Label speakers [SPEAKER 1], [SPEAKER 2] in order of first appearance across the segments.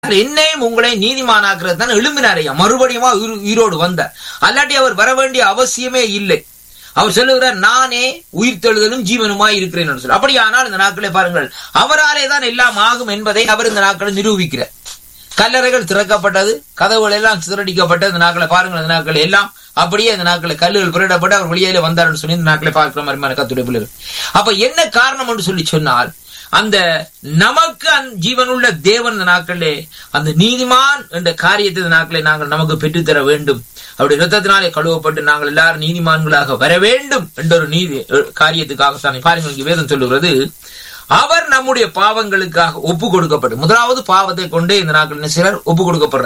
[SPEAKER 1] என்னையும் உங்களை நீதிமானாக்குறது தான் எழும்பினாரையா மறுபடியும் உயிரோடு வந்தார் அல்லாட்டி அவர் வர வேண்டிய அவசியமே இல்லை அவர் சொல்லுகிறார் நானே உயிர்த்தெழுதலும் ஜீவனுமாய் இருக்கிறேன் என்று சொல்லி அப்படியானால் இந்த நாட்களை பாருங்கள் அவராலே தான் எல்லாம் ஆகும் என்பதை அவர் இந்த நாட்களை நிரூபிக்கிறார் கல்லறைகள் திறக்கப்பட்டது கதவுகள் எல்லாம் சிதறடிக்கப்பட்டது இந்த நாட்களை பாருங்கள் இந்த நாட்கள் எல்லாம் அப்படியே இந்த நாட்களை கல்லுகள் புரடப்பட்டு அவர் வெளியில வந்தார்னு சொல்லி இந்த நாட்களை பார்க்கிற மாதிரி கத்துடைய பிள்ளைகள் அப்ப என்ன காரணம் என்று சொல்லி சொன்னால் அந்த நமக்கு அந்த ஜீவனுள்ள தேவன் இந்த நாட்களே அந்த நீதிமான் என்ற காரியத்தை இந்த நாட்களை நாங்கள் நமக்கு பெற்றுத்தர வேண்டும் அவருடைய இரத்தத்தினாலே கழுவப்பட்டு நாங்கள் எல்லாரும் நீதிமான்களாக வர வேண்டும் என்ற ஒரு நீதி காரியத்துக்காக பாருங்கள் இங்கே வேதம் சொல்லுகிறது அவர் நம்முடைய பாவங்களுக்காக ஒப்பு கொடுக்கப்பட்டு முதலாவது பாவத்தை கொண்டே இந்த நாட்கள் சிலர் ஒப்பு கொடுக்கப்படுற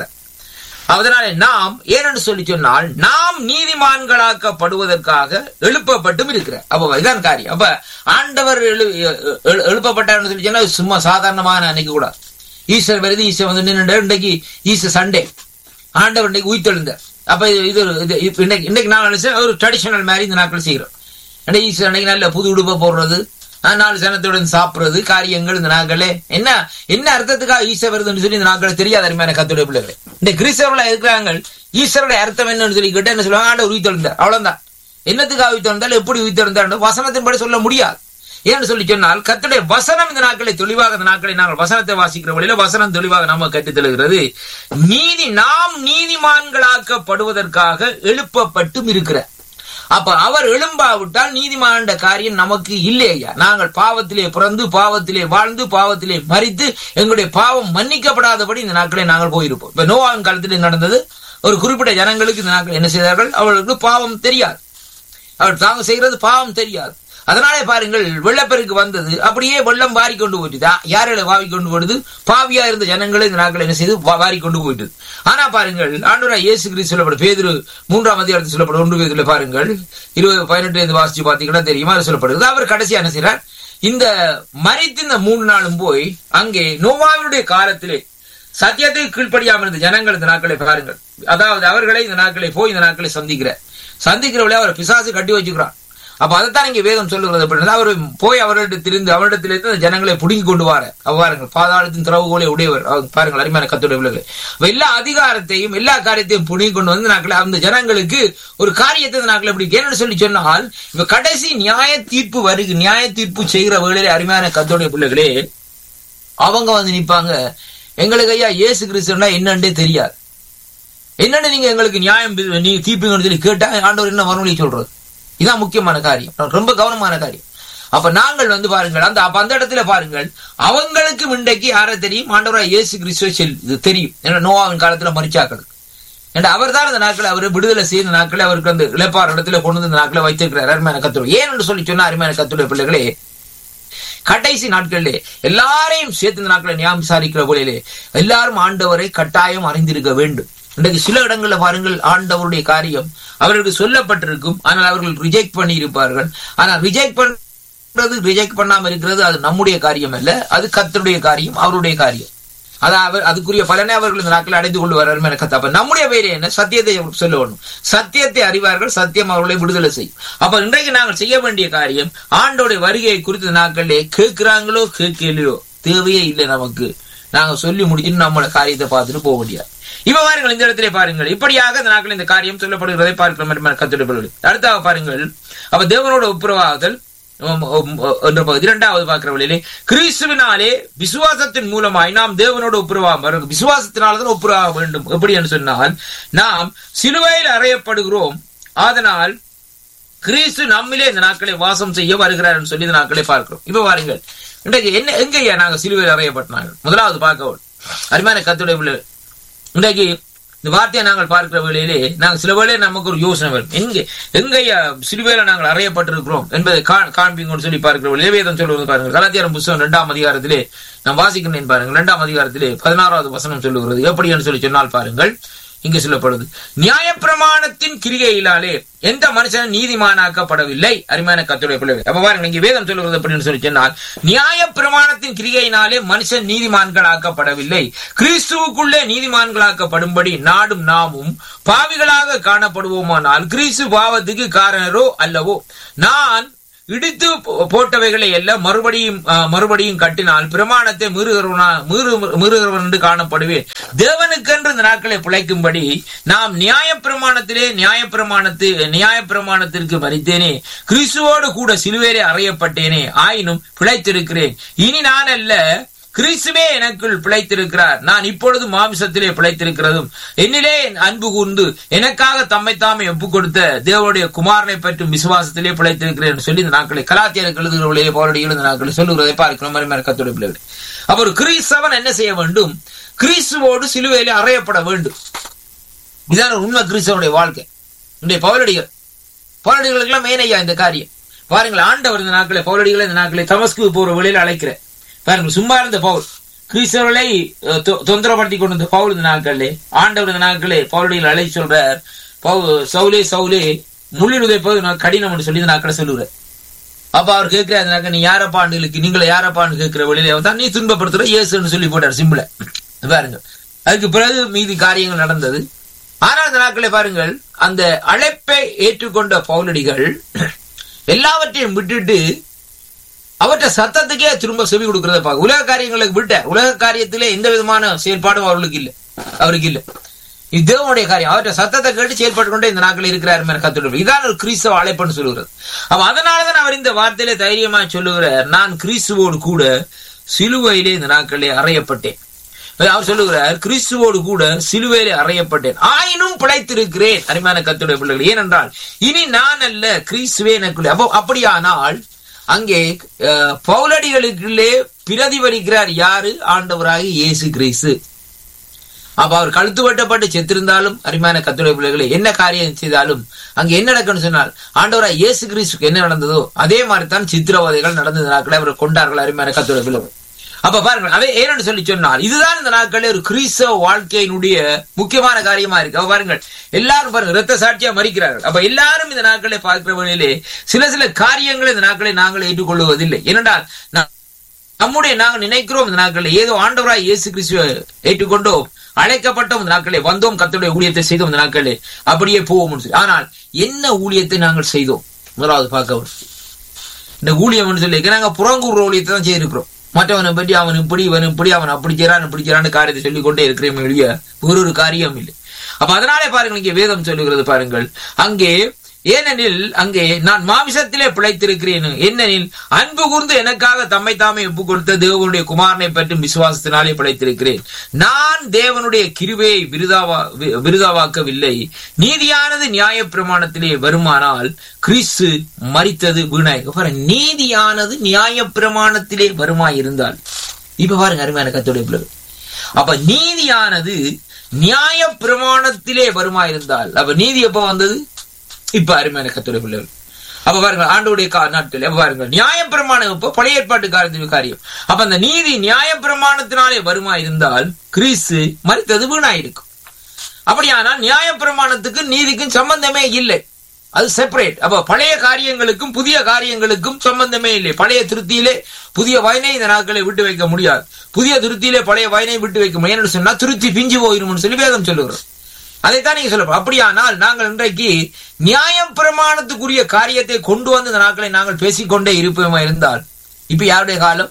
[SPEAKER 1] அதனாலே நாம் ஏனென்று சொல்லி சொன்னால் நாம் நீதிமான்களாக்கப்படுவதற்காக எழுப்பப்பட்டும் இருக்கிற அப்ப இதான் காரியம் அப்ப ஆண்டவர் எழு எழுப்பப்பட்டார்னு சொல்லி சொன்னா சும்மா சாதாரணமாக நினைக்க கூடாது ஈஸ்வர் வருது ஈஸ்வர் வந்து நின்று இன்றைக்கு ஈஸ்வர் சண்டே ஆண்டவர் இன்றைக்கு உயிர்த்தெழுந்தார் அப்ப இது இது இன்னைக்கு இன்னைக்கு நான் நினைச்சேன் ஒரு ட்ரெடிஷனல் மாதிரி இந்த நாட்கள் செய்கிறோம் இன்னைக்கு ஈஸ்வர் அன்னைக்கு நல்ல புது உடுப்பை போடுறது நாலு சனத்துடன் சாப்பிடுறது காரியங்கள் இந்த நாட்களே என்ன என்ன அர்த்தத்துக்காக ஈஸ்வர் வருதுன்னு சொல்லி இந்த நாட்களை தெரியாத அருமையான கத்துடைய பிள்ளைகளே இந்த கிறிஸ்தவர்கள இருக்கிறாங்க ஈஸ்வருடைய அர்த்தம் என்னன்னு சொல்லி கேட்டு என்ன சொல்லுவாங்க ஆண்டவர் உயிர்த்தெழுந்தார் அவ்வளவுதான் என்னத்துக்காக உயிர்த்தெழுந்தால் எப்படி உயிர்த்தெழுந்தார் வசனத்தின்படி சொல்ல முடியாது ஏன்னு சொல்லி சொன்னால் கத்துடைய வசனம் இந்த நாட்களை தெளிவாக இந்த நாட்களை நாங்கள் வசனத்தை வாசிக்கிற வழியில வசனம் தெளிவாக நாம கற்றுத்தழுகிறது நீதி நாம் நீதிமான்களாக்கப்படுவதற்காக எழுப்பப்பட்டும் இருக்கிற அப்ப அவர் எழும்பாவிட்டால் நீதிமான காரியம் நமக்கு இல்லையா நாங்கள் பாவத்திலே பிறந்து பாவத்திலே வாழ்ந்து பாவத்திலே மறித்து எங்களுடைய பாவம் மன்னிக்கப்படாதபடி இந்த நாட்களை நாங்கள் போயிருப்போம் இப்ப நோவாவின் காலத்தில் நடந்தது ஒரு குறிப்பிட்ட ஜனங்களுக்கு இந்த நாட்கள் என்ன செய்தார்கள் அவர்களுக்கு பாவம் தெரியாது அவர் தாங்க செய்கிறது பாவம் தெரியாது அதனாலே பாருங்கள் வெள்ளப்பெருக்கு வந்தது அப்படியே வெள்ளம் வாரி கொண்டு போயிட்டு யாரோட வாவி கொண்டு போடுது பாவியா இருந்த ஜனங்களை இந்த நாட்கள் என்ன செய்து வாரி கொண்டு போயிட்டு ஆனா பாருங்கள் ஆண்டோரா இயேசு கிறிஸ்து சொல்லப்படும் பேதிரு மூன்றாம் அதிகாரத்தில் சொல்லப்படும் ஒன்று பேதில பாருங்கள் இருபது பதினெட்டு வாசிச்சு பாத்தீங்கன்னா தெரியுமா சொல்லப்படுது அவர் கடைசியா என்ன செய்யறார் இந்த மறித்து இந்த மூணு நாளும் போய் அங்கே நோவாவினுடைய காலத்திலே சத்தியத்துக்கு கீழ்ப்படியாமல் இருந்த ஜனங்கள் இந்த நாட்களை பாருங்கள் அதாவது அவர்களை இந்த நாட்களை போய் இந்த நாட்களை சந்திக்கிற சந்திக்கிறவளே அவர் பிசாசு கட்டி வச்சுக்கிறான் அப்ப அதைத்தான் இங்க வேதம் சொல்லுகிறது அப்படின்னா அவர் போய் அவர்கிட்ட திருந்து அவரிடத்திலிருந்து அந்த ஜனங்களை புடுங்கி கொண்டு வர அவ்வாறுங்கள் பாதாளத்தின் திறவுகோலை உடையவர் பாருங்கள் அருமையான கத்துடைய பிள்ளைகள் எல்லா அதிகாரத்தையும் எல்லா காரியத்தையும் புடுங்கி கொண்டு வந்து நாட்கள் அந்த ஜனங்களுக்கு ஒரு காரியத்தை நாட்கள் எப்படி என்னன்னு சொல்லி சொன்னால் இப்ப கடைசி நியாய தீர்ப்பு வருகு நியாய தீர்ப்பு செய்கிற வேளையில அருமையான கத்துடைய பிள்ளைகளே அவங்க வந்து நிப்பாங்க எங்களுக்கு ஐயா இயேசு கிறிஸ்துனா என்னன்னே தெரியாது என்னன்னு நீங்க எங்களுக்கு நியாயம் நீங்க தீர்ப்புங்கன்னு சொல்லி கேட்டா ஆண்டவர் என்ன மறுமொழி சொல்றது இதான் முக்கியமான காரியம் ரொம்ப கவனமான காரியம் அப்ப நாங்கள் வந்து பாருங்கள் அந்த அப்ப அந்த இடத்துல பாருங்கள் அவங்களுக்கு இன்றைக்கு யாரை தெரியும் ஆண்டவரா இயேசு கிறிஸ்துவ செல் இது தெரியும் ஏன்னா நோவாவின் காலத்துல மறிச்சாக்கள் ஏன்னா அவர் தான் அந்த நாட்களை அவர் விடுதலை செய்த நாட்களை அவருக்கு அந்த இழப்பார் இடத்துல கொண்டு வந்து நாட்களை வைத்திருக்கிறார் அருமையான கத்துரை ஏன் என்று சொல்லி சொன்னா அருமையான கத்துடைய பிள்ளைகளே கடைசி நாட்களிலே எல்லாரையும் சேர்த்து இந்த நாட்களை ஞாபகம் விசாரிக்கிற போலே எல்லாரும் ஆண்டவரை கட்டாயம் அறிந்திருக்க வேண்டும் இன்றைக்கு சில இடங்களில் பாருங்கள் ஆண்டவருடைய காரியம் அவர்களுக்கு சொல்லப்பட்டிருக்கும் ஆனால் அவர்கள் ரிஜெக்ட் பண்ணி இருப்பார்கள் ஆனால் ரிஜெக்ட் பண்றது ரிஜெக்ட் பண்ணாம இருக்கிறது அது நம்முடைய காரியம் அல்ல அது கத்தருடைய காரியம் அவருடைய காரியம் அதாவது அதுக்குரிய பலனை அவர்கள் இந்த நாட்கள் அடைந்து கொண்டு வர்றாரு என கத்த அப்ப நம்முடைய வேலை என்ன சத்தியத்தை சொல்ல வேணும் சத்தியத்தை அறிவார்கள் சத்தியம் அவர்களை விடுதலை செய்யும் அப்ப இன்றைக்கு நாங்கள் செய்ய வேண்டிய காரியம் ஆண்டோடைய வருகையை குறித்த நாட்களிலே கேட்கிறாங்களோ கேட்கலையோ தேவையே இல்லை நமக்கு நாங்க சொல்லி முடிச்சுட்டு நம்மளோட காரியத்தை பார்த்துட்டு போக முடியாது இப்ப பாருங்கள் இந்த இடத்திலே பாருங்கள் இப்படியாக இந்த நாட்கள் இந்த காரியம் சொல்லப்படுகிறதை பார்க்கிற கத்துடைப்படுவது அடுத்தாக பாருங்கள் அப்ப தேவனோட ஒப்புரவாகுதல் என்ற பகுதி இரண்டாவது பார்க்கிற வழியிலே கிறிஸ்துவினாலே விசுவாசத்தின் மூலமாய் நாம் தேவனோட ஒப்புரவாக விசுவாசத்தினால்தான் ஒப்புரவாக வேண்டும் எப்படி என்று சொன்னால் நாம் சிலுவையில் அறையப்படுகிறோம் அதனால் கிறிஸ்து நம்மிலே இந்த நாட்களை வாசம் செய்ய வருகிறார் சொல்லி இந்த நாட்களை பார்க்கிறோம் இப்ப பாருங்கள் இன்றைக்கு என்ன எங்கய்யா நாங்க சிலுவையில் அறையப்பட்டாங்க முதலாவது பார்க்க அருமையான கத்துடைய இன்றைக்கு இந்த வார்த்தையை நாங்கள் பார்க்கிற வேளையிலே நாங்கள் சில வேளையை நமக்கு ஒரு யோசனை வரும் எங்க எங்கய்யா சிலுவையில நாங்கள் அறையப்பட்டிருக்கிறோம் என்பதை காண்பிங்கன்னு சொல்லி பார்க்கிற வேளையிலே வேதம் சொல்லுவது பாருங்கள் கலாத்தியாரம் புஸ்தகம் இரண்டாம் அதிகாரத்திலே நான் வாசிக்கிறேன் பாருங்கள் இரண்டாம் அதிகாரத்திலே பதினாறாவது வசனம் சொல்லுகிறது எப்படி என்று சொல்லி சொன்னால் பாருங்கள் இங்கு சொல்லப்படுது நியாயப்பிரமாணத்தின் கிரிகையிலாலே எந்த மனுஷனும் நீதிமானாக்கப்படவில்லை அருமையான கத்துடைய பிள்ளை அப்ப பாருங்க இங்க வேதம் சொல்லுவது அப்படின்னு சொல்லி சொன்னால் நியாய பிரமாணத்தின் கிரிகையினாலே மனுஷன் நீதிமான்கள் ஆக்கப்படவில்லை கிறிஸ்துவுக்குள்ளே நீதிமான்களாக்கப்படும்படி நாடும் நாமும் பாவிகளாக காணப்படுவோமானால் கிறிஸ்து பாவத்துக்கு காரணரோ அல்லவோ நான் இடித்து போ- போட்டவைகளை எல்லாம் மறுபடியும் ஆ, மறுபடியும் கட்டினால் பிரமாணத்தை மீறுகிறவனா மீறு மீறுகிறவன் என்று காணப்படுவேன் தேவனுக்கென்று இந்த நாட்களை பிழைக்கும்படி நாம் நியாயப்பிரமாணத்திலே நியாயப்பிரமாணத்து நியாயப்பிரமாணத்திற்கு மறித்தேனே கிறிஸ்துவோடு கூட சிலுவையிலே அறையப்பட்டேனே ஆயினும் பிழைத்திருக்கிறேன் இனி நான் அல்ல கிறிஸ்துவே எனக்குள் பிழைத்திருக்கிறார் நான் இப்பொழுது மாமிசத்திலே பிழைத்திருக்கிறதும் என்னிலே என் அன்பு கூர்ந்து எனக்காக தம்மை தாமே ஒப்புக் கொடுத்த தேவனுடைய குமாரனை பற்றும் விசுவாசத்திலே பிழைத்திருக்கிறேன் என்று சொல்லி இந்த நாட்களை கலாத்தியருக்கு எழுதுகிறவர்களே போராடி எழுந்த நாட்களை சொல்லுகிறதை பார்க்கிறோம் மறுமையான கத்தோடைய பிள்ளைகளை அப்ப ஒரு கிறிஸ்தவன் என்ன செய்ய வேண்டும் கிறிஸ்துவோடு சிலுவையிலே அறையப்பட வேண்டும் இதான ஒரு உண்மை கிறிஸ்தவனுடைய வாழ்க்கை இன்றைய பவுலடிகள் பவுலடிகளுக்கெல்லாம் மேனையா இந்த காரியம் பாருங்கள் ஆண்டவர் இந்த நாட்களை பவுலடிகளை இந்த நாட்களை தமஸ்கு போற வழியில் அழைக்கிறேன் பாருங்கள் சும்மா இருந்த பவுல் கிறிஸ்தவர்களை அஹ், தொ- தொந்தரப்படுத்தி கொண்டு வந்த பவுல் இந்த நாட்களே ஆண்டவர் இந்த நாட்களே பவுலடிகள் அழை சொல்றார் பவு- சவுலே சவுலே முள்ளில் உதைப்பது நான் கடினம் என்று சொல்லி இந்த நாட்களை சொல்லுகிறார் அப்ப அவர் கேட்கிறார் நாக்க நீ யாரப்பாண்டுகளுக்கு நீங்களை யாரப்பான்னு கேட்கிற வழியில தான் நீ துன்பப்படுத்துற இயேசுன்னு சொல்லி போட்டார் சிம்பிள பாருங்க அதுக்கு பிறகு மீதி காரியங்கள் நடந்தது ஆனால் இந்த நாட்களை பாருங்கள் அந்த அழைப்பை ஏற்றுக்கொண்ட பவுலடிகள் எல்லாவற்றையும் விட்டுட்டு அவற்றை சத்தத்துக்கே திரும்ப செவி கொடுக்கறத பார்க்க உலக காரியங்களுக்கு விட்டார் உலக காரியத்திலே எந்த விதமான செயல்பாடும் அவர்களுக்கு இல்லை அவருக்கு இல்லை இது தேவனுடைய காரியம் அவற்றை சத்தத்தை கேட்டு செயல்பட்டு கொண்டே இந்த நாட்கள் இருக்கிறார் மேல கத்துட்டு இதான் ஒரு கிறிஸ்தவ அழைப்புன்னு சொல்லுகிறது அப்ப அதனாலதான் அவர் இந்த வார்த்தையிலே தைரியமா சொல்லுகிறார் நான் கிறிஸ்துவோடு கூட சிலுவையிலே இந்த நாட்களே அறையப்பட்டேன் அவர் சொல்லுகிறார் கிறிஸ்துவோடு கூட சிலுவையிலே அறையப்பட்டேன் ஆயினும் பிழைத்திருக்கிறேன் அருமையான கத்துடைய பிள்ளைகள் ஏனென்றால் இனி நான் அல்ல கிறிஸ்துவே எனக்குள்ளே அப்போ அப்படியானால் அங்கே அஹ், பவுலடிகளுக்குள்ளே பிரதிபலிக்கிறார் யாரு ஆண்டவராகி இயேசு கிறிஸ்து அப்ப அவர் கழுத்து வெட்டப்பட்டு செத்திருந்தாலும் அருமையான கத்துடைய பிள்ளைகளை என்ன காரியம் செய்தாலும் அங்க என்ன நடக்கும்னு சொன்னால் ஆண்டவரா இயேசு கிறிஸ்துக்கு என்ன நடந்ததோ அதே மாதிரி தான் சித்திரவதைகள் நடந்தது நாட்களை அவர் கொண்டார்கள் அருமையான கத்துடைய பிள்ளைகள் அப்ப பாருங்கள் அதே ஏன்னு சொல்லி சொன்னால் இதுதான் இந்த நாட்களில் ஒரு கிறிஸ்தவ வாழ்க்கையினுடைய முக்கியமான காரியமா இருக்கு அப்ப பாருங்கள் எல்லாரும் பாருங்க ரத்த சாட்சியா மறிக்கிறார்கள் அப்ப எல்லாரும் இந்த நாட்களை பார்க்கிற வழியிலே சில சில காரியங்களை இந்த நாட்களை நாங்கள் ஏற்றுக்கொள்வதில்லை ஏனென்றால் நா- நம்முடைய நாங்கள் நினைக்கிறோம் இந்த நாட்களில் ஏதோ ஆண்டவராய் இயேசு கிறிஸ்துவை ஏற்றுக்கொண்டோம் அழைக்கப்பட்டோம் இந்த நாட்களே வந்தோம் கர்த்தருடைய ஊழியத்தை செய்தோம் இந்த நாட்களே அப்படியே போவோம் சொல்லி ஆனால் என்ன ஊழியத்தை நாங்கள் செய்தோம் முதலாவது பார்க்க வேண்டும். இந்த ஊழியம் சொல்லி நாங்க புறங்கூர் ஊழியத்தை தான் செய்திருக்கிறோம் மற்றவனை பற்றி அவன் இப்படி இவன் இப்படி அவன் அப்படி செய்றான் இப்படி செய்றான்னு காரியத்தை சொல்லிக் கொண்டே இருக்கிறேன் வெளிய வேறொரு காரியம் இல்லை அப்ப அதனாலே பாருங்கள் இங்கே வேதம் சொல்லுகிறது பாருங்கள் அங்கே ஏனெனில் அங்கே நான் மாமிசத்திலே பிழைத்திருக்கிறேன் ஏனெனில் அன்பு கூர்ந்து எனக்காக தம்மை தாமே ஒப்பு கொடுத்த தேவனுடைய குமாரனை பற்றும் விசுவாசத்தினாலே பிழைத்திருக்கிறேன் நான் தேவனுடைய கிருபையை விருதாவா வி- விருதாவாக்கவில்லை நீதியானது நியாய பிரமாணத்திலே வருமானால் கிறிஸ்து மரித்தது வீணாய் பாருங்க நீதியானது நியாய பிரமாணத்திலே வருமாயிருந்தால் இப்ப பாருங்க அருமையான கத்தோடைய பிள்ளை அப்ப நீதியானது நியாய பிரமாணத்திலே வருமாயிருந்தால் அப்ப நீதி எப்ப வந்தது இப்ப அருமையான கத்துடைய பிள்ளைகள் அப்ப பாருங்க ஆண்டோடைய கா நாட்கள் அப்ப பாருங்க நியாயப்பிரமாணம் இப்ப பழைய ஏற்பாட்டு காரியத்தின் காரியம் அப்ப அந்த நீதி நியாயப்பிரமாணத்தினாலே வருமா இருந்தால் கிறிஸ்து மறித்தது வீணாயிருக்கும் அப்படியானால் நியாயப்பிரமாணத்துக்கு நீதிக்கும் சம்பந்தமே இல்லை அது செப்பரேட் அப்ப பழைய காரியங்களுக்கும் புதிய காரியங்களுக்கும் சம்பந்தமே இல்லை பழைய திருத்தியிலே புதிய வயனை இந்த நாட்களை விட்டு வைக்க முடியாது புதிய திருத்தியிலே பழைய வயனை விட்டு வைக்க முடியாது சொன்னா திருத்தி பிஞ்சு போயிரும்னு சொல்லி வேதம் சொல்லுகிறோம் அதைத்தான் நீங்க சொல்ல அப்படியானால் நாங்கள் இன்றைக்கு நியாயம் பிரமாணத்துக்குரிய காரியத்தை கொண்டு வந்து இந்த நாட்களை நாங்கள் பேசிக்கொண்டே இருப்போமா இருந்தால் இப்ப யாருடைய காலம்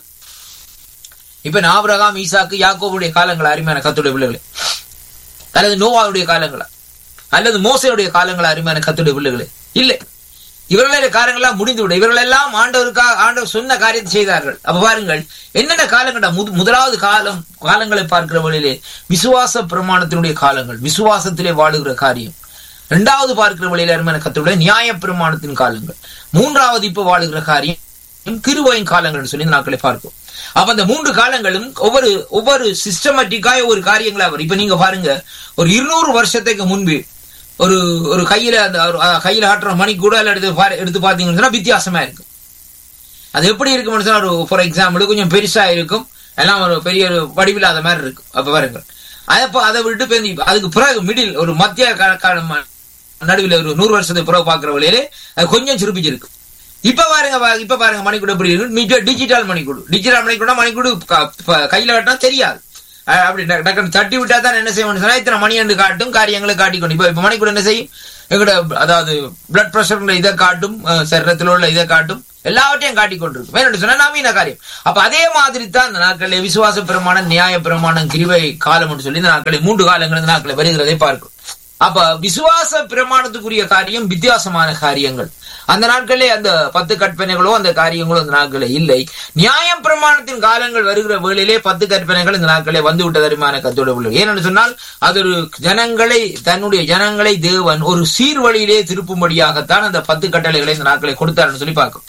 [SPEAKER 1] இப்ப நாபரகாம் ஈசாக்கு யாக்கோபுடைய காலங்களா அருமையான கத்துடைய பிள்ளைகளே அல்லது நோவாவுடைய காலங்களா அல்லது மோசையுடைய காலங்களா அருமையான கத்துடைய பிள்ளைகளே இல்லை இவர்களுடைய காலங்கள்லாம் முடிந்து விட இவர்கள் எல்லாம் ஆண்டவருக்காக ஆண்டவர் சொன்ன காரியத்தை செய்தார்கள் அப்ப பாருங்கள் என்னென்ன காலங்கள்டா முத- முதலாவது காலம் காலங்களை பார்க்கிற வழியிலே விசுவாச பிரமாணத்தினுடைய காலங்கள் விசுவாசத்திலே வாழுகிற காரியம் இரண்டாவது பார்க்கிற வழியில அருமையான கத்துடைய நியாய பிரமாணத்தின் காலங்கள் மூன்றாவது இப்ப வாழுகிற காரியம் கிருபையின் காலங்கள் சொல்லி இந்த நாட்களை பார்க்கும் அப்ப அந்த மூன்று காலங்களும் ஒவ்வொரு ஒவ்வொரு சிஸ்டமேட்டிக்காய ஒரு காரியங்களா வரும் இப்ப நீங்க பாருங்க ஒரு இருநூறு வருஷத்துக்கு முன்பு ஒரு ஒரு கையில அந்த ஒரு, அஹ், கையில ஆட்டுற மணி கூட எல்லாம் எடுத்து பாரு- எடுத்து பாத்தீங்கன்னு சொன்னா வித்தியாசமா இருக்கும் அது எப்படி இருக்கும்னு சொன்னா ஒரு ஃபார் எக்ஸாம்பிள் கொஞ்சம் பெருசா இருக்கும் எல்லாம் ஒரு பெரிய ஒரு வடிவில்லாத மாதிரி இருக்கும் அப்ப பாருங்க அதப்போ அதை விட்டு பெந்தி அதுக்கு பிறகு மிடில் ஒரு மத்திய கா- காலம் நடுவில் ஒரு நூறு வருஷத்துக்கு பிறகு பாக்குற வழியிலே அது கொஞ்சம் சிறுப்பிச்சிருக்கு இப்ப பாருங்க பா- இப்ப பாருங்க மணிக்கூட எப்படி இருக்கு மிக டிஜிட்டல் மணிக்கூடு டிஜிட்டல் மணிக்கூட மணிக்கூடு க- ப- கையில கட்டினா தெரியாது அஹ் அப்படி டக்கு- டக்குன்னு தட்டி விட்டா தான் என்ன செய்யணும் சொன்னா இத்தனை மணி என்று காட்டும் காரியங்களை காட்டிக்கொண்டு இப்ப இப்ப மணிக்கூட என்ன செய்யும் எங்கட அதாவது பிளட் பிரஷர் இதை காட்டும் அஹ் சரீரத்தில் உள்ள இதை காட்டும் எல்லாவற்றையும் காட்டிக் கொண்டிருக்கும் வேணும் சொன்னா நவீன காரியம் அப்ப அதே மாதிரி தான் இந்த நாட்களில் விசுவாச பிரமாணம் நியாய பிரமாணம் கிருவை காலம் என்று சொல்லி இந்த நாட்களில் மூன்று காலங்கள் இந்த நாட்களில் வருகிறதை பார்க்கும் அப்ப விசுவாச பிரமாணத்துக்குரிய காரியம் வித்தியாசமான காரியங்கள் அந்த நாட்களே அந்த பத்து கற்பனைகளோ அந்த காரியங்களோ அந்த நாட்களே இல்லை நியாயம் பிரமாணத்தின் காலங்கள் வருகிற வேளையிலே பத்து கற்பனைகள் இந்த நாட்களே வந்து விட்டதருமான கத்தோட உள்ளது ஏனென்று சொன்னால் அது ஒரு ஜனங்களை தன்னுடைய ஜனங்களை தேவன் ஒரு சீர்வழியிலே திருப்பும்படியாகத்தான் அந்த பத்து கட்டளைகளை இந்த நாட்களை கொடுத்தாருன்னு சொல்லி பார்க்கும்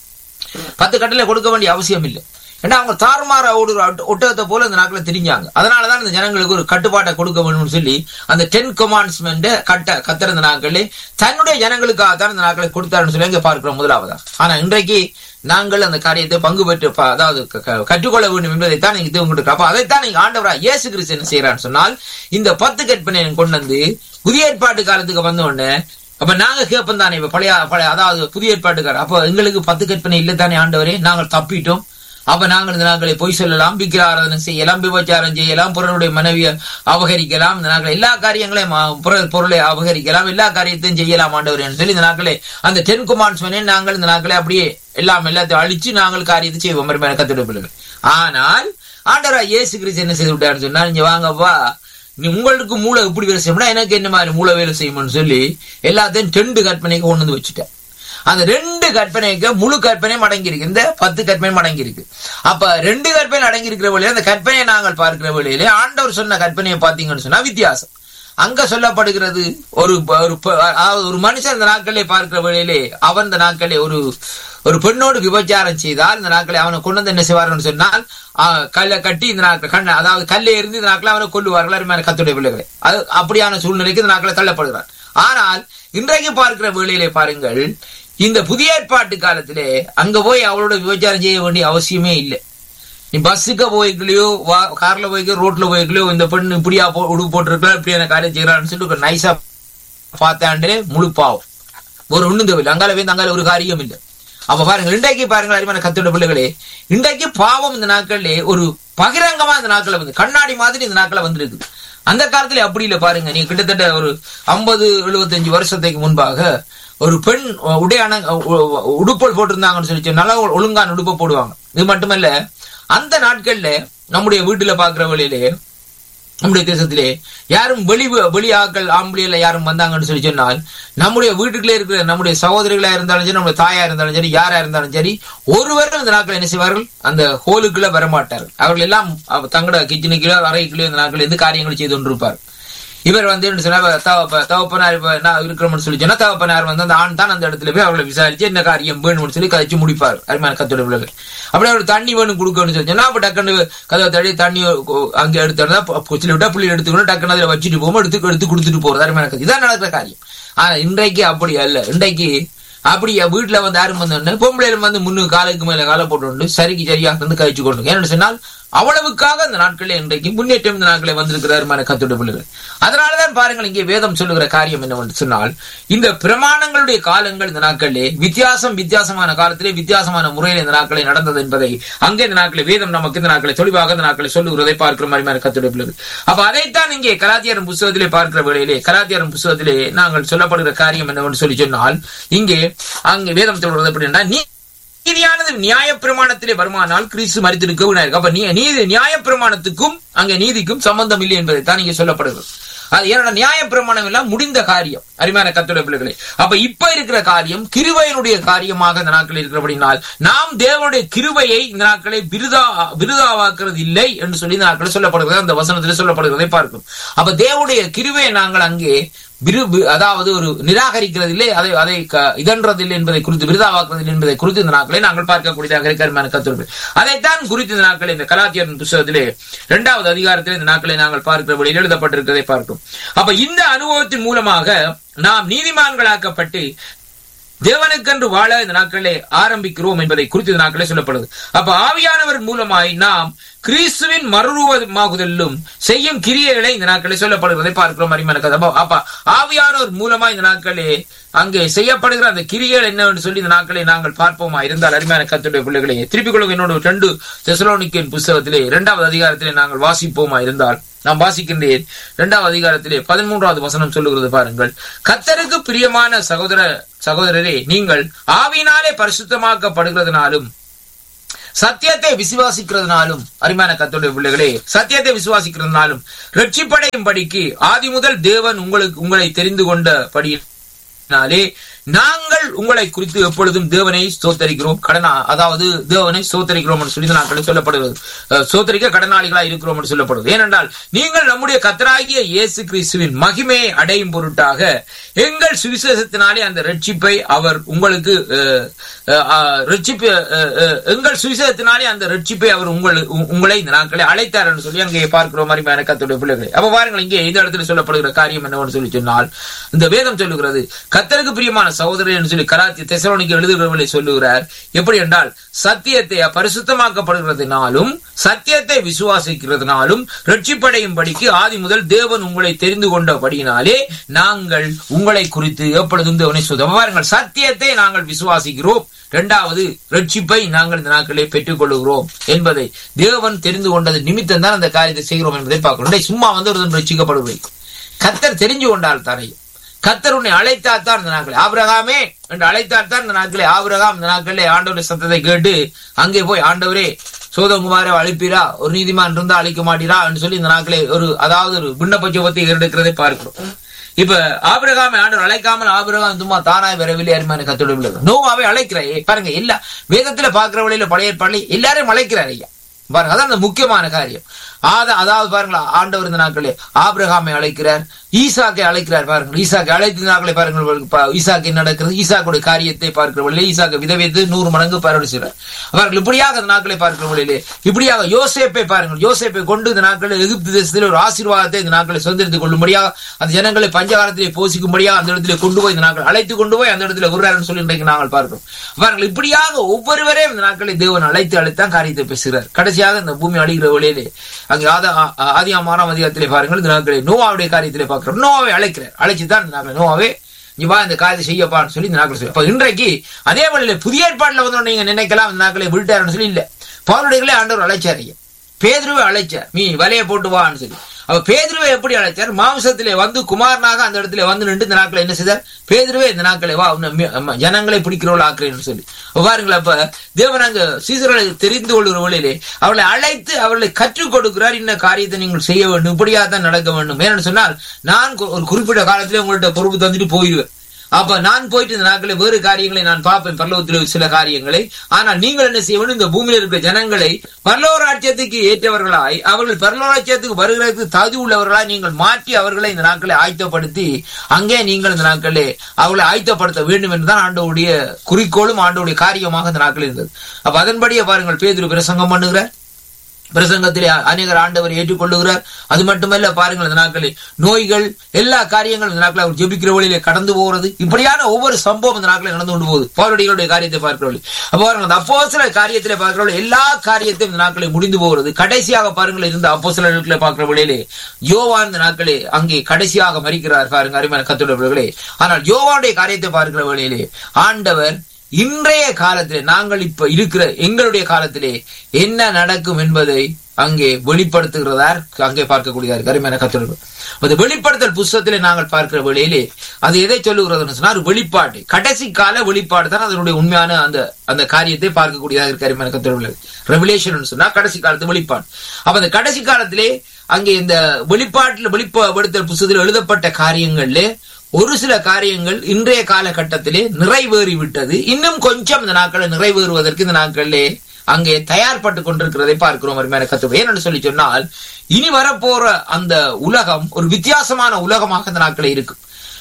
[SPEAKER 1] பத்து கட்டளை கொடுக்க வேண்டிய அவசியம் இல்லை ஏன்னா அவங்க தாறுமாற ஓடு ஒட்டகத்தை போல இந்த நாட்களை தெரிஞ்சாங்க அதனாலதான் இந்த ஜனங்களுக்கு ஒரு கட்டுப்பாட்டை கொடுக்க வேணும்னு சொல்லி அந்த டென் கமாண்ட்ஸ்மெண்ட் கட்ட கத்திருந்த நாட்களே தன்னுடைய ஜனங்களுக்காக தான் இந்த நாட்களை கொடுத்தாருன்னு சொல்லி இங்க பார்க்கிறோம் முதலாவதா ஆனா இன்றைக்கு நாங்கள் அந்த காரியத்தை பங்கு பெற்று ப- அதாவது க- க- கற்றுக்கொள்ள வேண்டும் என்பதைத்தான் நீங்க இது உங்களுக்கு அப்ப அதைத்தான் நீங்க ஆண்டவரா இயேசு கிறிஸ்து என்ன செய்யறான்னு சொன்னால் இந்த பத்து கற்பனை கொண்டு வந்து புதிய ஏற்பாட்டு காலத்துக்கு வந்த உடனே அப்ப நாங்க கேட்போம் தானே இப்ப பழைய பழைய அதாவது புதிய ஏற்பாட்டுக்கார அப்ப எங்களுக்கு பத்து கற்பனை இல்லை தானே ஆண்டவரே நாங்கள் தப்பிட்டோம் அப்ப நாங்கள் இந்த நாட்களை பொய் சொல்லலாம் விக்கிர ஆராதனை செய்யலாம் விபச்சாரம் செய்யலாம் பொருளுடைய மனைவியை அபகரிக்கலாம் இந்த நாட்கள் எல்லா காரியங்களையும் அ, பொருள் பொருளை அபகரிக்கலாம் எல்லா காரியத்தையும் செய்யலாம் ஆண்டவர் என்று சொல்லி இந்த நாட்களே அந்த டென் குமார்ஸ்மனே நாங்கள் இந்த நாட்களை அப்படியே எல்லாம் எல்லாத்தையும் அழிச்சு நாங்கள் காரியத்தை செய்வோம் மறுமையான கத்துடைய பிள்ளைகள் ஆனால் ஆண்டவரா இயேசு கிறிஸ்து என்ன செய்து விட்டாருன்னு சொன்னா நீங்க வாங்கப்பா நீ உங்களுக்கு மூளை எப்படி வேலை செய்யணும்னா எனக்கு என்ன மாதிரி மூளை வேலை செய்யணும்னு சொல்லி எல்லாத்தையும் ரெண்டு கற்பனைக்கு கொண்டு வந்து வச்சுட்டேன் அந்த ரெண்டு கற்பனைக்கு முழு கற்பனையும் அடங்கி இருக்கு இந்த பத்து கற்பனையும் அடங்கி இருக்கு அப்ப ரெண்டு கற்பனை அடங்கி இருக்கிற வழியில அந்த கற்பனையை நாங்கள் பார்க்கிற வழியிலே ஆண்டவர் சொன்ன கற்பனையை பார்த்தீங்கன்னு சொன்னா வித்தியாசம் அங்க சொல்லப்படுகிறது ஒரு ஒரு ப- அதாவது ஒரு மனுஷன் இந்த நாட்களிலே பார்க்கிற வழியிலே அவன் இந்த நாட்களே ஒரு ஒரு பெண்ணோடு விபச்சாரம் செய்தால் இந்த நாட்களை அவனை கொண்டு வந்து என்ன செய்வார்கள் சொன்னால் ஆ, கல்லை கட்டி இந்த நாட்கள் கண்ண அதாவது கல்லை எறிந்து இந்த நாட்களை அவனை கொல்லுவார்கள் அருமையான கத்துடைய பிள்ளைகளை அது அப்படியான சூழ்நிலைக்கு இந்த நாட்களை தள்ளப்படுகிறார் ஆனால் இன்றைக்கு பார்க்கிற வேளையிலே பாருங்கள் இந்த புதிய ஏற்பாட்டு காலத்திலே அங்க போய் அவளோட விபச்சாரம் செய்ய வேண்டிய அவசியமே இல்லை நீ பஸ்ஸுக்கு போய்க்கலையோ வா கார்ல போய்க்கோ ரோட்ல போய்க்கலையோ இந்த பெண் இப்படியா போ உடுப்பு போட்டிருக்கலாம் இப்படியான காரியம் செய்யறான்னு சொல்லிட்டு ஒரு நைஸா பார்த்தாண்டே முழு பாவம் ஒரு ஒண்ணும் தேவையில்லை அங்கால போய் அங்கால ஒரு காரியம் இல்லை அப்ப பாருங்க இன்றைக்கு பாருங்க அருமையான கத்தோட பிள்ளைகளே இன்றைக்கு பாவம் இந்த நாட்கள்ல ஒரு பகிரங்கமா இந்த நாட்கள வந்து கண்ணாடி மாதிரி இந்த நாட்கள வந்திருக்கு அந்த காலத்துல அப்படி இல்லை பாருங்க நீங்க கிட்டத்தட்ட ஒரு ஐம்பது எழுபத்தஞ்சு வருஷத்துக்கு முன்பாக ஒரு பெண் உடையான உடுப்பல் போட்டிருந்தாங்கன்னு சொல்லி நல்லா ஒழுங்கான உடுப்பை போடுவாங்க இது மட்டுமல்ல அந்த நாட்கள்ல நம்முடைய வீட்டுல பாக்குற வழியிலே நம்முடைய தேசத்திலே யாரும் வெளி வெளி ஆட்கள் ஆம்பளையில யாரும் வந்தாங்கன்னு சொல்லி சொன்னால் நம்முடைய வீட்டுக்குள்ளே இருக்கிற நம்முடைய சகோதரிகளா இருந்தாலும் சரி நம்முடைய தாயா இருந்தாலும் சரி யாரா இருந்தாலும் சரி ஒருவரும் இந்த நாட்கள் என்ன செய்வார்கள் அந்த ஹோலுக்குள்ள வரமாட்டார்கள் அவர்கள் எல்லாம் அவ- தங்களோட கிச்சனுக்குள்ளோ அறைக்குள்ளோ இந்த நாட்கள் இருந்து காரியங்கள் செய்து கொண்டிருப்பார் இவர் வந்து என்ன சொன்னா தவப்ப தவப்பனார் இப்ப நான் இருக்கிறோம்னு சொல்லி சொன்னா தவப்பனார் வந்து அந்த ஆண் தான் அந்த இடத்துல போய் அவளை விசாரிச்சு என்ன காரியம் வேணும்னு சொல்லி கதைச்சு முடிப்பார் அருமையான கத்தோட பிள்ளைகள் அப்படியே அவர் தண்ணி வேணும் கொடுக்கணும்னு சொல்லி சொன்னா அப்ப டக்குன்னு கதவை தடி தண்ணி அங்க எடுத்தா கொச்சில விட்டா புள்ளி எடுத்துக்கணும் டக்குன்னு அதுல வச்சுட்டு போகும் எடுத்து எடுத்து கொடுத்துட்டு போறது அருமையான கதை இதான் நடக்கிற காரியம் ஆனா இன்றைக்கு அப்படி அல்ல இன்றைக்கு அப்படி வீட்டுல வந்து யாரும் வந்து பொம்பளையில வந்து முன்னு காலுக்கு மேல காலை போட்டு சரிக்கு சரியாக வந்து கழிச்சு கொண்டு ஏன்னு சொன்னால் அவ்வளவுக்காக இந்த நாட்களில் இன்றைக்கு முன்னேற்றம் இந்த நாட்களில் வந்திருக்கிறார் மன கத்துடைய பிள்ளைகள் அதனாலதான் பாருங்கள் இங்கே வேதம் சொல்லுகிற காரியம் என்னவென்று சொன்னால் இந்த பிரமாணங்களுடைய காலங்கள் இந்த நாட்களிலே வித்தியாசம் வித்தியாசமான காலத்திலே வித்தியாசமான முறையில் இந்த நாட்களில் நடந்தது என்பதை அங்கே இந்த நாட்களில் வேதம் நமக்கு இந்த நாட்களை தெளிவாக இந்த நாட்களை சொல்லுகிறதை பார்க்கிற மாதிரி மாதிரி கத்துடைய பிள்ளைகள் அப்ப அதைத்தான் இங்கே கலாத்தியாரம் புஸ்தகத்திலே பார்க்கிற வேளையிலே கலாத்தியாரம் புஸ்தகத்திலே நாங்கள் சொல்லப்படுகிற காரியம் என்னவென்று சொல்லி சொன்னால் இங்கே அங்கே வேதம் சொல்றது எப்படின்னா நீ நீதியானது நியாய பிரமாணத்திலே வருமானால் கிறிஸ்து மறித்திருக்க வினாயிருக்கு அப்ப நீ நீதி நியாய பிரமாணத்துக்கும் அங்கே நீதிக்கும் சம்பந்தம் இல்லை என்பதை தான் இங்கே சொல்லப்படுகிறது அது ஏன்னா நியாய பிரமாணம் எல்லாம் முடிந்த காரியம் அருமையான கத்துடைய பிள்ளைகளே அப்ப இப்ப இருக்கிற காரியம் கிருபையினுடைய காரியமாக இந்த நாட்களில் இருக்கிறபடினால் நாம் தேவனுடைய கிருபையை இந்த நாட்களை விருதா விருதாவாக்குறது இல்லை என்று சொல்லி இந்த நாட்களில் சொல்லப்படுகிறது அந்த வசனத்தில் சொல்லப்படுகிறதை பார்க்கும் அப்ப தேவனுடைய கிருபையை நாங்கள் அங்கே விரு வி- அதாவது ஒரு நிராகரிக்கிறதில்லை அதை அதை க- இதன்றதில்லை என்பதை குறித்து விருதாவாக்குறதில்லை என்பதை குறித்து இந்த நாட்களை நாங்கள் பார்க்கக்கூடியதாக இருக்கிற கத்துருப்பு அதைத்தான் குறித்து இந்த நாட்களை இந்த கலாத்தியர் புஸ்தகத்திலே இரண்டாவது அதிகாரத்திலே இந்த நாட்களை நாங்கள் பார்க்கிறபடி எழுதப்பட்டிருக்கிறதை பார்க்கும் அப்ப இந்த அனுபவத்தின் மூலமாக நாம் நீதிமான்களாக்கப்பட்டு தேவனுக்கென்று வாழ இந்த நாட்களிலே ஆரம்பிக்கிறோம் என்பதை குறித்து இந்த நாட்களே சொல்லப்படுது அப்ப ஆவியானவர் மூலமாய் நாம் கிறிஸ்துவின் மறுரூபமாகுதலும் செய்யும் கிரியைகளை இந்த நாட்களே சொல்லப்படுகிறதை பார்க்கிறோம் அருமையான கதை அப்ப- அப்ப ஆவியானோர் மூலமா இந்த நாட்களே அங்கே செய்யப்படுகிற அந்த கிரியைகள் என்னவென்று சொல்லி இந்த நாட்களை நாங்கள் பார்ப்போமா இருந்தால் அருமையான கத்துடைய பிள்ளைகளே திருப்பிக் கொள்ளுங்க என்னோட ரெண்டு தெசலோனிக்கின் புஸ்தகத்திலே இரண்டாவது அதிகாரத்திலே நாங்கள் வாசிப்போமா இருந்தால் நான் வாசிக்கின்றேன் இரண்டாவது அதிகாரத்திலே பதிமூன்றாவது வசனம் சொல்லுகிறது பாருங்கள் கத்தருக்கு பிரியமான சகோதர சகோதரரே நீங்கள் ஆவியினாலே பரிசுத்தமாக்கப்படுகிறதுனாலும் சத்தியத்தை விசுவாசிக்கிறதுனாலும் அருமையான கத்தோடைய பிள்ளைகளே சத்தியத்தை விசுவாசிக்கிறதுனாலும் ரட்சிப்படையும் படிக்கு ஆதி முதல் தேவன் உங்களுக்கு உங்களை தெரிந்து கொண்டபடியினாலே நாங்கள் உங்களை குறித்து எப்பொழுதும் தேவனை ஸ்தோத்தரிக்கிறோம் கடனா அதாவது தேவனை ஸ்தோத்தரிக்கிறோம் என்று சொல்லி இந்த நாட்களில் சொல்லப்படுகிறது அஹ், ஸ்தோத்தரிக்க கடனாளிகளா இருக்கிறோம் என்று சொல்லப்படுகிறது ஏனென்றால் நீங்கள் நம்முடைய கத்தராகிய இயேசு கிறிஸ்துவின் மகிமையை அடையும் பொருட்டாக எங்கள் சுவிசேஷத்தினாலே அந்த ரட்சிப்பை அவர் உங்களுக்கு அஹ், அஹ், அஹ், ரட்சிப்பு அஹ், அஹ், எங்கள் சுவிசேஷத்தினாலே அந்த ரட்சிப்பை அவர் உங்களுக்கு உ- உங்களை இந்த நாட்களை அழைத்தார் என்று சொல்லி அங்கே பார்க்கிறோம் மாதிரி கத்துடைய பிள்ளைகளை அப்ப பாருங்கள் இங்கே இந்த இடத்துல சொல்லப்படுகிற காரியம் என்னவென்று சொல்லி சொன்னால் இந்த வேதம் சொல்லுகிறது கத்தருக்கு பிரியமான சகோதரர் என்று சொல்லி கராத்தி தெசலோனிக்கு எழுதுகிறவர்களை சொல்லுகிறார் எப்படி என்றால் சத்தியத்தை பரிசுத்தமாக்கப்படுகிறதுனாலும் சத்தியத்தை விசுவாசிக்கிறதுனாலும் ரட்சிப்படையும் படிக்கு ஆதி முதல் தேவன் உங்களை தெரிந்து கொண்டபடியினாலே நாங்கள் உங்களை குறித்து எப்பொழுதும் தேவனை சொல்ல பாருங்கள் சத்தியத்தை நாங்கள் விசுவாசிக்கிறோம் இரண்டாவது ரட்சிப்பை நாங்கள் இந்த நாட்களே பெற்றுக் கொள்ளுகிறோம் என்பதை தேவன் தெரிந்து கொண்டது நிமித்தம் தான் அந்த காரியத்தை செய்கிறோம் என்பதை பார்க்கிறோம் டேய், சும்மா வந்து ஒருத்தன் ரட்சிக்கப்படுவதை கத்தர் தெரிஞ்சு கொண்டால் தரையும் கத்தர் உன்னை அழைத்தார் தான் இந்த நாட்களே ஆபிரகாமே என்று அழைத்தார் தான் இந்த நாட்களே ஆபிரகாம் இந்த நாட்களே ஆண்டவருடைய சத்தத்தை கேட்டு அங்கே போய் ஆண்டவரே சோதகுமாரை அழைப்பீரா ஒரு நீதிமான் இருந்தா அழைக்க மாட்டீரா என்று சொல்லி இந்த நாட்களே ஒரு அதாவது ஒரு விண்ணப்ப ஜெபத்தை எடுக்கிறதை பார்க்கிறோம் இப்ப ஆபிரகாமை ஆண்டவர் அழைக்காமல் ஆபிரகாம் சும்மா தானாய் வரவில்லை அருமையான கத்தோடு விழுது நோவாவை அழைக்கிறாய் பாருங்க எல்லா வேதத்துல பாக்குற வழியில பழைய ஏற்பாடு எல்லாரையும் அழைக்கிறார் ஐயா பாருங்க அதான் அந்த முக்கியமான காரியம் ஆத அதாவது பாருங்களா ஆண்டவர் இந்த நாட்களே ஆபிரகாமை அழைக்கிறார் ஈசாக்கை அழைக்கிறார் பாருங்கள் ஈசாக்கை அழைத்த நாட்களை பாருங்கள் ப- ஈசாக்கு என்ன நடக்கிறது ஈசாக்குடைய காரியத்தை பார்க்கிற வழியிலே ஈசாக்கு விதவைத்து நூறு மடங்கு பரவடிச்சார் அவர்கள் இப்படியாக இந்த நாட்களை பார்க்கிற வழியிலே இப்படியாக யோசேப்பை பாருங்கள் யோசேப்பை கொண்டு இந்த நாட்களில் எகிப்து தேசத்தில் ஒரு ஆசீர்வாதத்தை இந்த நாட்களை சொந்தரித்துக் கொள்ளும்படியாக அந்த ஜனங்களை பஞ்சகாலத்திலே போசிக்கும்படியாக அந்த இடத்திலே கொண்டு போய் இந்த நாட்கள் அழைத்து கொண்டு போய் அந்த இடத்துல விடுறாருன்னு சொல்லி இன்றைக்கு நாங்கள் பார்க்கிறோம் பாருங்கள் இப்படியாக ஒவ்வொருவரையும் இந்த நாட்களை தேவன் அழைத்து அழைத்தான் காரியத்தை பேசுகிறார் கடைசியாக இந்த பூமி அழிகிற வழியிலே அங்கே ஆத ஆ- ஆதியாம் ஆறாம் அதிகாரத்திலே பாருங்கள் இந்த நாட்களை நோவாவுடைய காரியத்திலே பார்க்கிறோம் நோவாவை அழைக்கிறார் அழைச்சு தான் இந்த நாட்களை நோவாவே நீ வா இந்த காரியத்தை செய்யப்பான்னு சொல்லி இந்த நாட்கள் சொல்லி அப்ப இன்றைக்கு அதே வழியில புதிய ஏற்பாடுல வந்து நீங்க நினைக்கலாம் இந்த நாட்களை விட்டாருன்னு சொல்லி இல்ல பவுனுடைகளே ஆண்டவர் அழைச்சார் ஐயா பேதுருவை அழைச்சார் நீ வலையை போட்டு வான்னு சொல்லி அப்ப பேதுருவை எப்படி அழைச்சார் மாம்சத்திலே வந்து குமாரனாக அந்த இடத்துல வந்து நின்று இந்த நாட்களை என்ன செய்தார் பேதுருவே இந்த நாட்களை வா உன்னை மி- அம்மா, ஜனங்களை பிடிக்கிறவள் ஆக்குறேன்னு சொல்லி அப்ப பாருங்களேன் அப்ப தேவன் அங்க சீசர்களை தெரிந்து கொள்கிற வழியிலே அவளை அழைத்து அவர்களை கற்றுக் கொடுக்கிறார் இந்த காரியத்தை நீங்கள் செய்ய வேண்டும் இப்படியா தான் நடக்க வேண்டும் ஏன்னு சொன்னால் நான் கு- ஒரு குறிப்பிட்ட காலத்திலே உங்கள்ட்ட பொறுப்பு தந்துட்டு போயிடுவேன் அப்ப நான் போயிட்டு இந்த நாட்களில் வேறு காரியங்களை நான் பார்ப்பேன் பரலோகத்தில் சில காரியங்களை ஆனால் நீங்கள் என்ன செய்ய வேண்டும் இந்த பூமியில் இருக்கிற ஜனங்களை பரலோக ராஜ்யத்துக்கு ஏற்றவர்களாய் அவர்கள் பரலோக ராஜ்யத்துக்கு வருகிறதுக்கு தகுதி உள்ளவர்களாய் நீங்கள் மாற்றி அவர்களை இந்த நாட்களை ஆயத்தப்படுத்தி அங்கே நீங்கள் இந்த நாட்களே அவர்களை ஆயத்தப்படுத்த வேண்டும் என்றுதான் ஆண்டவருடைய குறிக்கோளும் ஆண்டவருடைய காரியமாக இந்த நாட்கள் இருந்தது அப்ப அதன்படியே பாருங்கள் பேதுரு பிரசங்கம் பண்ணுகிறார் பிரசங்கத்திலே அநேகர் ஆண்டவர் ஏற்றுக்கொள்ளுகிறார் அது மட்டுமல்ல பாருங்கள் இந்த நாட்களில் நோய்கள் எல்லா காரியங்களும் இந்த நாட்களில் அவர் ஜெபிக்கிற வழியிலே கடந்து போகிறது இப்படியான ஒவ்வொரு சம்பவம் இந்த நாட்களில் நடந்து கொண்டு போகுது பவுரடிகளுடைய காரியத்தை பார்க்கிற வழி அப்ப பாருங்கள் அந்த அப்போஸ்தல காரியத்திலே பார்க்கிற வழி எல்லா காரியத்தையும் இந்த நாட்களில் முடிந்து போகிறது கடைசியாக பாருங்கள் இருந்த அப்போஸ்தலர்களை பார்க்கிற வழியிலே யோவான் இந்த நாட்களே அங்கே கடைசியாக மறிக்கிறார் பாருங்க அருமையான கத்துடர்களே ஆனால் யோவானுடைய காரியத்தை பார்க்கிற வழியிலே ஆண்டவர் இன்றைய காலத்திலே நாங்கள் இப்ப இருக்கிற எங்களுடைய காலத்திலே என்ன நடக்கும் என்பதை அங்கே வெளிப்படுத்துகிறதார் அங்கே பார்க்கக்கூடியதார் கருமையான கத்தர்கள் அந்த வெளிப்படுத்தல் புஸ்தகத்திலே நாங்கள் பார்க்கிற வேளையிலே அது எதை சொல்லுகிறதுன்னு சொன்னா ஒரு வெளிப்பாடு கடைசி கால வெளிப்பாடு தான் அதனுடைய உண்மையான அந்த அந்த காரியத்தை பார்க்கக்கூடியதாக இருக்கு கருமையான கத்தர்கள் ரெவலேஷன் சொன்னா கடைசி காலத்து வெளிப்பாடு அப்ப அந்த கடைசி காலத்திலே அங்கே இந்த வெளிப்பாட்டில் வெளிப்படுத்தல் புஸ்தகத்தில் எழுதப்பட்ட காரியங்கள்ல ஒரு சில காரியங்கள் இன்றைய காலகட்டத்திலே நிறைவேறி விட்டது இன்னும் கொஞ்சம் இந்த நாட்களில் நிறைவேறுவதற்கு இந்த நாட்களிலே அங்கே தயார்பட்டு கொண்டிருக்கிறதை பார்க்கிறோம் அருமையான கத்துவை ஏன்னு சொல்லி சொன்னால் இனி வரப்போற அந்த உலகம் ஒரு வித்தியாசமான உலகமாக இந்த நாட்களில் இருக்கும்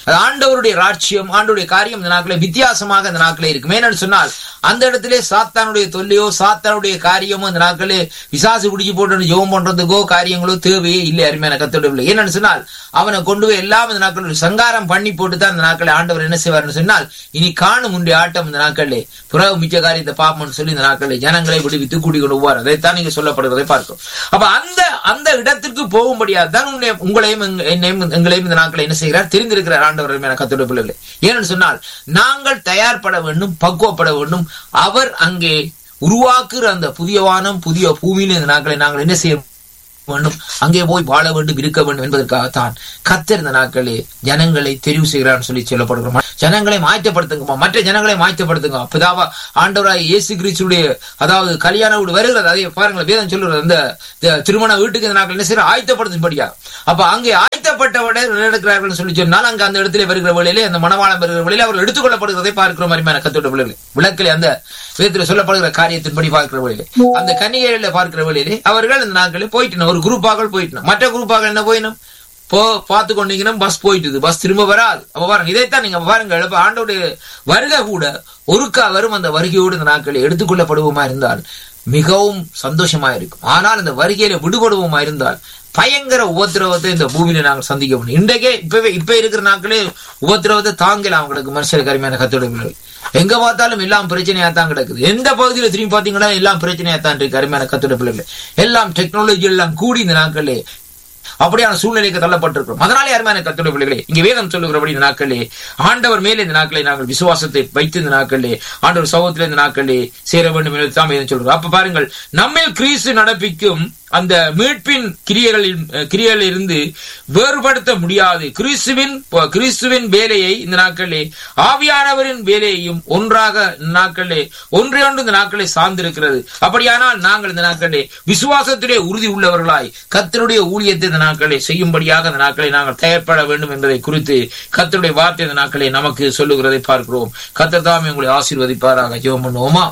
[SPEAKER 1] அது ஆண்டவருடைய ராட்சியம் ஆண்டவருடைய காரியம் இந்த நாட்களே வித்தியாசமாக இந்த நாட்களே இருக்கும் ஏன்னு சொன்னால் அந்த இடத்திலே சாத்தானுடைய தொல்லையோ சாத்தானுடைய காரியமோ இந்த நாட்களே விசாசு குடிச்சு போட்டு ஜெபம் பண்றதுக்கோ காரியங்களோ தேவையே இல்லை அருமையான கத்தோட ஏன்னு சொன்னால் அவனை கொண்டு போய் எல்லாம் இந்த நாட்கள் சங்காரம் பண்ணி போட்டு தான் இந்த நாட்களை ஆண்டவர் என்ன செய்வார்னு சொன்னால் இனி காணும் உண்டு ஆட்டம் இந்த நாட்களே புறவு மிச்ச காரியத்தை பாப்போம்னு சொல்லி இந்த நாட்களை ஜனங்களை விடுவித்து கூட்டிக் கொண்டு போவார் அதைத்தான் நீங்க சொல்லப்படுவதை பார்க்கும் அப்ப அந்த அந்த இடத்திற்கு போகும்படியா தான் உன்னை- உங்களையும் எங்க- என்னையும் எங்களையும் இந்த நாட்களை என்ன செய்கிறார் தெரிந்திருக்கிறார் ஆண்டவர் என கத்தோட பிள்ளைகளை ஏன்னு சொன்னால் நாங்கள் தயார்பட வேண்டும் பக்குவப்பட வேண்டும் அவர் அங்கே உருவாக்குற அந்த புதிய வானம் புதிய பூமியில இந்த நாட்களை நாங்கள் என்ன செய்ய வேண்டும் அங்கே போய் வாழ வேண்டும் இருக்க வேண்டும் என்பதற்காகத்தான் கத்தர் இந்த நாட்களே ஜனங்களை தெரிவு செய்கிறான்னு சொல்லி சொல்லப்படுகிறோம் ஜனங்களை மாற்றப்படுத்துங்கம்மா மற்ற ஜனங்களை மாற்றப்படுத்துங்க பிதாவா ஆண்டவராய் இயேசு கிறிஸ்துடைய அதாவது கல்யாண வீடு வருகிறது அதே பாருங்கள் வேதம் சொல்லுறது அந்த த- திருமண வீட்டுக்கு இந்த நாட்கள் என்ன செய்யற ஆயத்தப்படுத்தும்படியா அப்ப அங்கே ஆயத்தப்பட்டவரை நடக்கிறார்கள் சொல்லி சொன்னால் அங்க அந்த இடத்துல வருகிற வழியிலே அந்த மனவாளம் வருகிற வழியிலே அவர்கள் எடுத்துக்கொள்ளப்படுகிறதை பார்க்கிறோம் அருமையான கத்தோட பிள்ளைகளை விளக்கிலே அந்த வேதத்தில் சொல்லப்படுகிற காரியத்தின்படி பார்க்கிற வழியிலே அந்த கன்னிகையில பார்க்கிற வழியிலே அவர்கள் இந்த நாட்களில் போயிட்டு ஒரு குரூப்பாக போயிட்டு மற்ற குரூப்பாக என்ன போயினும் போ பார்த்து கொண்டீங்கன்னா பஸ் போயிட்டுது பஸ் திரும்ப வராது அப்ப பாருங்க இதைத்தான் நீங்க பாருங்க இப்ப ஆண்டோடைய வருகை கூட ஒருக்கா வரும் அந்த வருகையோடு இந்த நாட்களில் எடுத்துக்கொள்ளப்படுவோமா இருந்தால் மிகவும் சந்தோஷமா இருக்கும் ஆனால் இந்த வருகையில விடுபடுவோமா இருந்தால் பயங்கர உபத்திரவத்தை இந்த பூமியில நாங்கள் சந்திக்க முடியும் இன்றைக்கே இப்பவே இப்ப இருக்கிற நாட்களே உபத்திரவத்தை தாங்கலாம் அவங்களுக்கு மனுஷர் கருமையான கத்தோட எங்க பார்த்தாலும் எல்லாம் பிரச்சனையா தான் கிடக்குது எந்த பகுதியில திரும்பி பாத்தீங்கன்னா எல்லாம் பிரச்சனையா தான் இருக்கு அருமையான கத்தோட பிள்ளைகள் எல்லாம் டெக்னாலஜி எல்லாம் கூடி இந்த நாட்களே அப்படியான சூழ்நிலைக்கு தள்ளப்பட்டிருக்கிறோம் அதனாலே அருமையான கத்துடைய பிள்ளைகளே இங்க வேதம் சொல்லுகிறபடி இந்த நாட்களே ஆண்டவர் மேலே இந்த நாட்களை நாங்கள் விசுவாசத்தை வைத்து இந்த நாட்களே ஆண்டவர் சமூகத்திலே இந்த நாட்களே சேர வேண்டும் என்று தான் வேதம் சொல்கிறோம் அப்ப பாருங்கள் நம்மில் கிறிஸ்து நடப்பிக்கும் அந்த மீட்பின் கிரியைகளில் கிரியைகளில் இருந்து வேறுபடுத்த முடியாது கிறிஸ்துவின் கிறிஸ்துவின் வேலையை இந்த நாட்களே ஆவியானவரின் வேலையையும் ஒன்றாக இந்த நாட்களே ஒன்றே ஒன்று இந்த நாட்களை சார்ந்திருக்கிறது அப்படியானால் நாங்கள் இந்த நாட்களே விசுவாசத்திலே உறுதி உள்ளவர்களாய் கத்தருடைய ஊழியத்தை இந்த நாட்களை செய்யும்படியாக இந்த நாட்களை நாங்கள் தயார்பட வேண்டும் என்பதை குறித்து கத்தருடைய வார்த்தை இந்த நாட்களை நமக்கு சொல்லுகிறதை பார்க்கிறோம் கத்தர் தாமே உங்களை ஆசீர்வதிப்பாராக ஜெபம் பண்ணுவோமா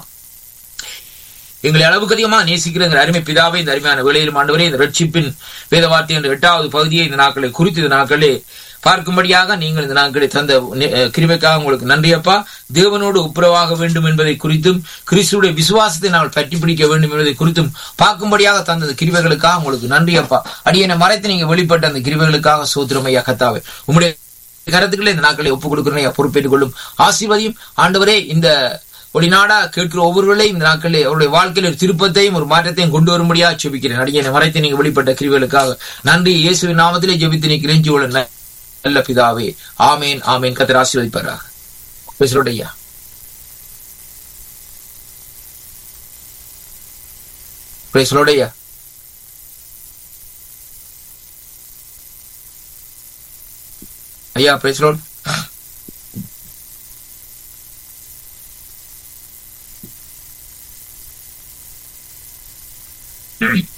[SPEAKER 1] எங்களை அளவுக்கு அதிகமாக நேசிக்கிற இந்த அருமை பிதாவை இந்த அருமையான வேலையில் ஆண்டவரே இந்த ரட்சிப்பின் வேத வார்த்தை என்ற எட்டாவது பகுதியை இந்த நாட்களை குறித்து இந்த நாட்களே பார்க்கும்படியாக நீங்கள் இந்த நாட்களை தந்த கிருமைக்காக உங்களுக்கு நன்றியப்பா தேவனோடு ஒப்புரவாக வேண்டும் என்பதை குறித்தும் கிறிஸ்துடைய விசுவாசத்தை நாங்கள் பற்றி பிடிக்க வேண்டும் என்பதை குறித்தும் பார்க்கும்படியாக தந்த கிருவைகளுக்காக உங்களுக்கு நன்றியப்பா அடியனை மறைத்து நீங்க வெளிப்பட்ட அந்த கிருவைகளுக்காக சோத்திரமையா கத்தாவே உங்களுடைய கருத்துக்களை இந்த நாட்களை ஒப்புக் கொடுக்கிறேன் பொறுப்பேற்றுக் கொள்ளும் ஆசீர்வதியும் ஆண்டவரே இந்த ஒளிநாடா கேட்கிற ஒவ்வொருவர்களையும் இந்த நாட்களில் அவருடைய வாழ்க்கையில் ஒரு திருப்பத்தையும் ஒரு மாற்றத்தையும் கொண்டு வரும்படியா ஜெபிக்கிறேன் அடியனை மறைத்து நீங்க வெளிப்பட்ட கிருவிகளுக்காக நன்றி இயேசுவின் நாமத்திலே ஜெபித்து நிற்கிறேன் ஜீவன நல்ல பிதாவே ஆமேன் ஆமேன் கத்தர் ஆசீர்வதிப்பாராக பேசுறோடையா பேசுறோடையா ஐயா பேசுறோம் Mm-hmm.